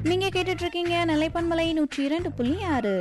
நீங்க கேட்டுட்டு இருக்கீங்க நிலைப்பன்மலை நூற்றி இரண்டு புள்ளி ஆறு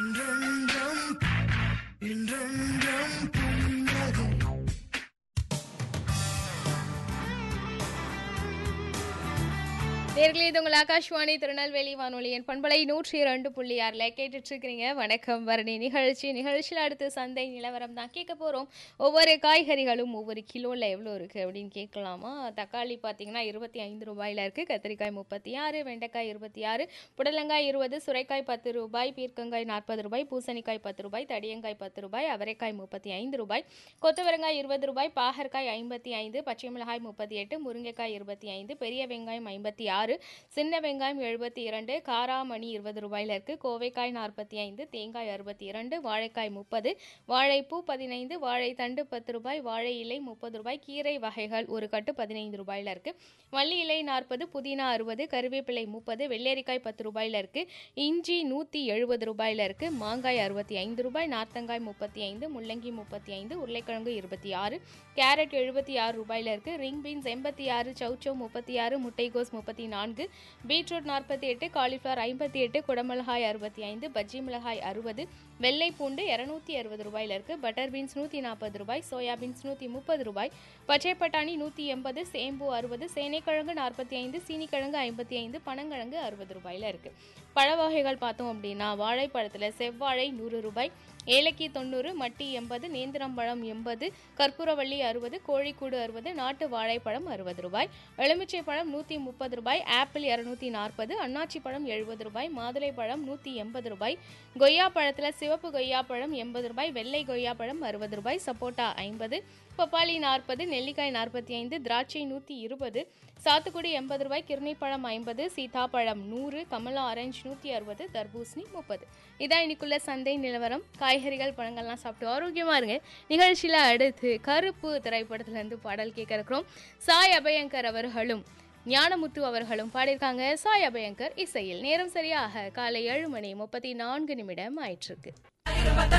நேர்களே இது உங்கள் ஆகாஷ்வாணி திருநெல்வேலி வானொலியின் பண்பலை நூற்றி இரண்டு புள்ளி ஆறில் கேட்டுட்டு இருக்கிறீங்க வணக்கம் வரணி நிகழ்ச்சி நிகழ்ச்சியில் அடுத்து சந்தை நிலவரம் தான் கேட்க போகிறோம் ஒவ்வொரு காய்கறிகளும் ஒவ்வொரு கிலோவில் எவ்வளோ இருக்குது அப்படின்னு கேட்கலாமா தக்காளி பார்த்தீங்கன்னா இருபத்தி ஐந்து ரூபாயில் இருக்குது கத்திரிக்காய் முப்பத்தி ஆறு வெண்டைக்காய் இருபத்தி ஆறு புடலங்காய் இருபது சுரைக்காய் பத்து ரூபாய் பீர்க்கங்காய் நாற்பது ரூபாய் பூசணிக்காய் பத்து ரூபாய் தடியங்காய் பத்து ரூபாய் அவரைக்காய் முப்பத்தி ஐந்து ரூபாய் கொத்தவரங்காய் இருபது ரூபாய் பாகற்காய் ஐம்பத்தி ஐந்து பச்சை மிளகாய் முப்பத்தி எட்டு முருங்கைக்காய் இருபத்தி ஐந்து பெரிய வெங்காயம் ஐம்பத்தி ஆறு சின்ன வெங்காயம் எழுபத்தி இரண்டு காராமணி இருபது ரூபாயில இருக்கு கோவைக்காய் நாற்பத்தி ஐந்து தேங்காய் அறுபத்தி இரண்டு வாழைக்காய் முப்பது வாழைப்பூ பதினைந்து வாழைத்தண்டு பத்து ரூபாய் வாழை இலை முப்பது ரூபாய் கீரை வகைகள் ஒரு கட்டு பதினைந்து ரூபாயில இருக்கு மல்லி இலை நாற்பது புதினா அறுபது கருவேப்பிலை முப்பது வெள்ளரிக்காய் பத்து ரூபாயில இருக்கு இஞ்சி நூற்றி எழுபது ரூபாயில இருக்கு மாங்காய் அறுபத்தி ஐந்து ரூபாய் நார்த்தங்காய் முப்பத்தி ஐந்து முள்ளங்கி முப்பத்தி ஐந்து உருளைக்கிழங்கு இருபத்தி ஆறு கேரட் எழுபத்தி ஆறு ரூபாயில இருக்கு ரிங் பீன்ஸ் எண்பத்தி ஆறு சௌச்சௌ முப்பத்தி ஆறு முட்டைகோஸ் முப்பத்தி நான்கு பீட்ரூட் நாற்பத்தி எட்டு காலிஃப்ளவர் ஐம்பத்தி எட்டு குடமிளகாய் அறுபத்தி ஐந்து பஜ்ஜி மிளகாய் அறுபது வெள்ளை பூண்டு இரநூத்தி அறுபது ரூபாயில இருக்கு பட்டர் பீன்ஸ் நூற்றி நாற்பது ரூபாய் சோயா பீன்ஸ் நூற்றி முப்பது ரூபாய் பச்சை பட்டாணி நூற்றி எண்பது சேம்பு அறுபது சேனைக்கிழங்கு நாற்பத்தி ஐந்து சீனிக்கிழங்கு ஐம்பத்தி ஐந்து பனங்கிழங்கு அறுபது ரூபாயில இருக்கு பழ வகைகள் பார்த்தோம் அப்படின்னா வாழைப்பழத்தில் செவ்வாழை நூறு ரூபாய் ஏலக்கி தொண்ணூறு மட்டி எண்பது நேந்திரம்பழம் எண்பது கற்பூரவள்ளி அறுபது கோழிக்கூடு அறுபது நாட்டு வாழைப்பழம் அறுபது ரூபாய் எலுமிச்சை பழம் நூற்றி முப்பது ரூபாய் ஆப்பிள் இரநூத்தி நாற்பது அன்னாச்சி பழம் எழுபது ரூபாய் மாதுளை பழம் நூற்றி எண்பது ரூபாய் கொய்யா பழத்தில் சிவப்பு கொய்யா பழம் எண்பது ரூபாய் வெள்ளை கொய்யா பழம் அறுபது ரூபாய் சப்போட்டா ஐம்பது பப்பாளி நாற்பது நெல்லிக்காய் நாற்பத்தி ஐந்து திராட்சை நூற்றி இருபது சாத்துக்குடி எண்பது ரூபாய் கிருணிப்பழம் ஐம்பது சீதாப்பழம் நூறு கமலா ஆரஞ்சு நூற்றி அறுபது தர்பூசணி முப்பது இதான் இன்னைக்குள்ள சந்தை நிலவரம் காய்கறிகள் பழங்கள்லாம் சாப்பிட்டு ஆரோக்கியமாக இருங்க நிகழ்ச்சியில் அடுத்து கருப்பு திரைப்படத்துலேருந்து பாடல் கேட்க இருக்கிறோம் சாய் அபயங்கர் அவர்களும் ஞானமுத்து அவர்களும் பாடியிருக்காங்க சாய் அபயங்கர் இசையில் நேரம் சரியாக காலை ஏழு மணி முப்பத்தி நான்கு நிமிடம் ஆயிட்டிருக்கு